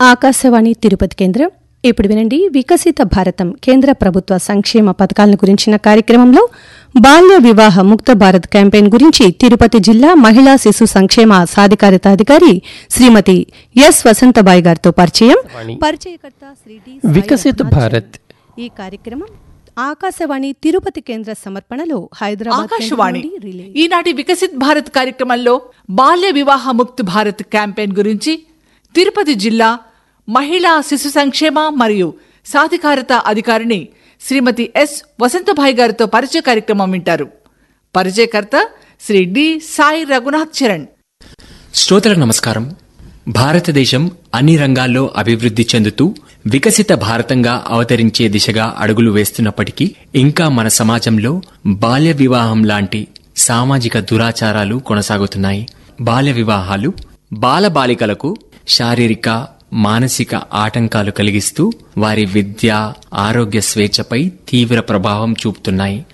ఆకాశవాణి తిరుపతి కేంద్రం ఇప్పుడు వినండి వికసిత భారతం కేంద్ర ప్రభుత్వ సంక్షేమ పథకాలను గురించిన కార్యక్రమంలో బాల్య వివాహ ముక్త భారత్ క్యాంపెయిన్ గురించి తిరుపతి జిల్లా మహిళా శిశు సంక్షేమ సాధికారత అధికారి శ్రీమతి ఎస్ వసంతబాయి గారితో పరిచయం పరిచయకర్త శ్రీ డి సాయి వికసిత్ రఘునాథ్ భారత్ ఈ కార్యక్రమం ఆకాశవాణి తిరుపతి కేంద్ర సమర్పణలో హైదరాబాద్ కేంద్రం ఆకాశవాణి నుండి రిలే ఈనాటి వికసిత్ భారత్ కార్యక్రమంలో బాల్య వివాహ ముక్త్ భారత్ క్యాంపెయిన్ గురించి తిరుపతి జిల్లా మహిళా శిశు సంక్షేమ మరియు సాధికారత అధికారిని శ్రీమతి ఎస్ వసంతభాయ్ గారితో పరిచయ కార్యక్రమం వింటారు పరిచయకర్త శ్రీ డి సాయి రఘునాథ్ చరణ్ శ్రోతలకు నమస్కారం భారతదేశం అన్ని రంగాల్లో అభివృద్ధి చెందుతూ వికసిత భారతంగా అవతరించే దిశగా అడుగులు వేస్తున్నప్పటికీ ఇంకా మన సమాజంలో బాల్య వివాహం లాంటి సామాజిక దురాచారాలు కొనసాగుతున్నాయి బాల్య వివాహాలు బాలబాలికలకు శారీరక మానసిక ఆటంకాలు కలిగిస్తూ వారి విద్య ఆరోగ్య స్వేచ్ఛపై తీవ్ర ప్రభావం చూపుతున్నాయి